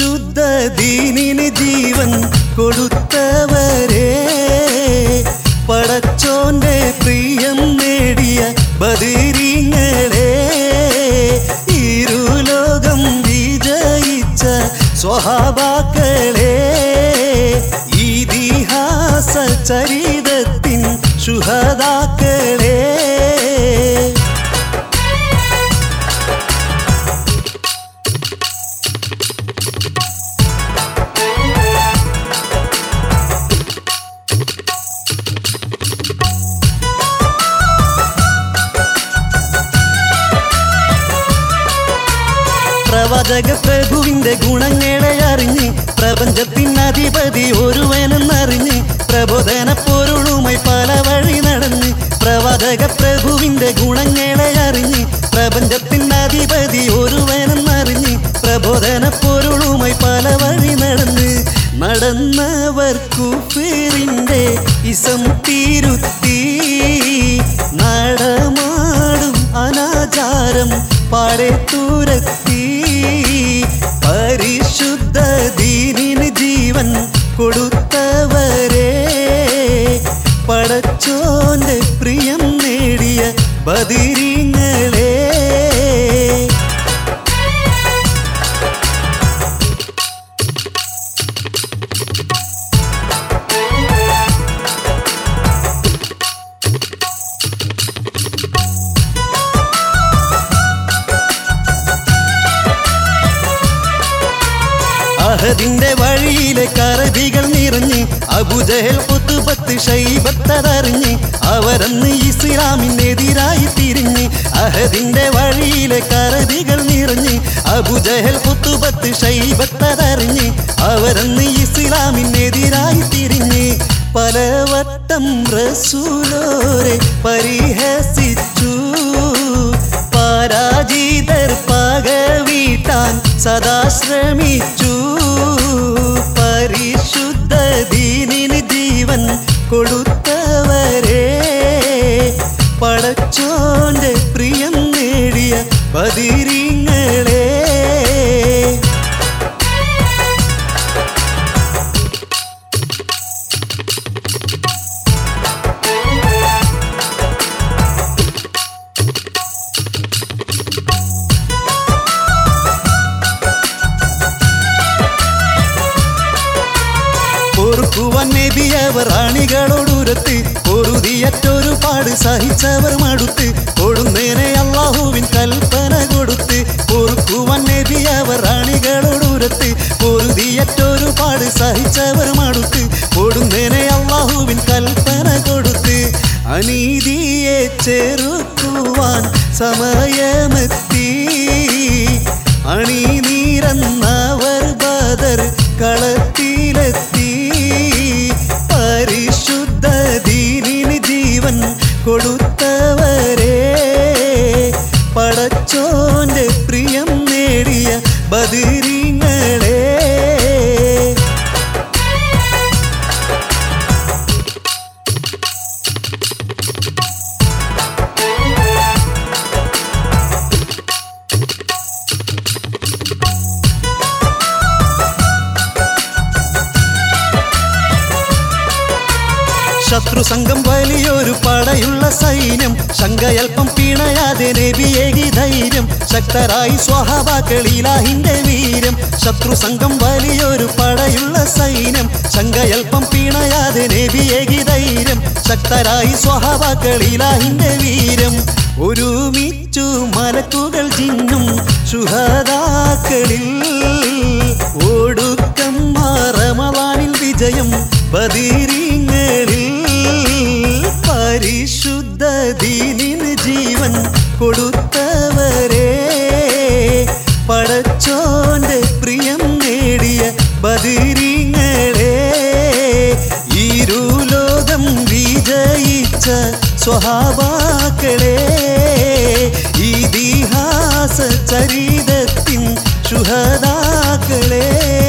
പരിശുദ്ധ ദീനിന് ജീവൻ കൊടുത്തവരെ പടച്ചോന്റെ പ്രിയം നേടിയ ബദിരിങ്ങളെ ഇരുലോകം വിജയിച്ച സ്വഹാബാക്കളെ ഇതിഹാസ ചരിതത്തിൻ ശുഹദാക്കളെ പ്രവാചക പ്രഭുവിന്റെ ഗുണങ്ങളെ അറിഞ്ഞ് പ്രപഞ്ചത്തിനധിപതി ഒരുവനെന്നറിഞ്ഞ് പ്രബോധന പൊരുളുമായി പല വഴി നടന്ന് പ്രവാചക പ്രഭുവിന്റെ ഗുണങ്ങളെ അറിഞ്ഞ് പ്രപഞ്ചത്തിനധിപതി ഒരുവനെന്നറിഞ്ഞ് പ്രബോധന പൊരുളുമായി പല വഴി നടന്ന് നടന്നവർക്കു പേരിന്റെ ഇസം തിരുത്തി നടമാടും അനാചാരം പാടെ തുരത്തി പരിശുദ്ധ ദീനിന് ജീവൻ കൊടുത്തവരെ പടച്ചോന്റെ പ്രിയം നേടിയ ബദിരിങ്ങളെ അഹദിന്റെ വഴിയിലെ കറബികൾ നിറഞ്ഞ് അബുജഹൽ പുത്തുപത്ത് ഷൈബത്തതറിഞ്ഞ് അവരന്ന് ഇസ്ലാമിനെതിരായി തിരിഞ്ഞ് അഹദിന്റെ വഴിയിലെ കറബികൾ നിറഞ്ഞ് അബുജഹൽ പുത്തുപത്ത് ഷൈബത്തതറിഞ്ഞ് അവരന്ന് ഇസ്ലാമിനെതിരായി തിരിഞ്ഞ് പലവട്ടം റസൂലോരെ പരിഹസിച്ചു പരാജിതർ പക വീട്ടാൻ സദാ ശ്രമിച്ചു പരിശുദ്ധ ദീനിന് ജീവൻ കൊടുത്തവരെ പടച്ചോന്റെ പ്രിയം നേടിയ ബദിരിങ്ങളെ പൊറുക്കുവാൻ നബിയവർ റാണികളോടുരത്ത് പൊറുതിയറ്റൊരു പാട് സഹിച്ചവർ മടുത്ത് കൊടുന്നേനെ അള്ളാഹുവിൻ കൽപ്പന കൊടുത്ത് പൊറുക്കുവാൻ നബിയവർ റാണികളോടുരത്ത് പൊറുതിയറ്റൊരു പാട് സഹിച്ചവർ മടുത്ത് കൊടുന്നേനെ അള്ളാഹുവിൻ കൽപ്പന കൊടുത്ത് അനീതിയെ ചെറുക്കുവാൻ സമയമെത്തി അണിനീരന്നവർ ബദർ കളത്തിലെത്തി പരിശുദ്ധ ദീനിന് ജീവൻ കൊടുത്തവരെ പടച്ചോന്റെ പ്രിയം നേടിയ ബദിരിങ്ങളെ ശത്രു സംഘം വലിയൊരു പടയുള്ള സൈന്യം ശങ്കയൽപ്പം പിണയാതെ നബിയേകി ധൈര്യം ശക്തരായി സ്വഹാബാക്കളിലാഹിന്റെ വീര്യം ശത്രു സംഘം വലിയൊരു പടയുള്ള സൈന്യം ശങ്കയൽപ്പം പിണയാതെ നബിയേകി ധൈര്യം ശക്തരായി സ്വഹാബാക്കളിലാഹിന്റെ വീര്യം ഒരുമിച്ചു മലക്കുകൾ ജിന്നും ശുഹദാക്കളിൽ ഒടുക്കം റമദാനിൽ വിജയം ബദിരിങ്ങളിൽ പരിശുദ്ധ ദീനിന് ജീവൻ കൊടുത്തവരെ പടച്ചോന്റെ പ്രിയം നേടിയ ബദിരിങ്ങളെ ഇരുലോകം വിജയിച്ച സ്വഹാബാക്കളെ ഇതിഹാസ ചരിതത്തിൻ ശുഹദാക്കളെ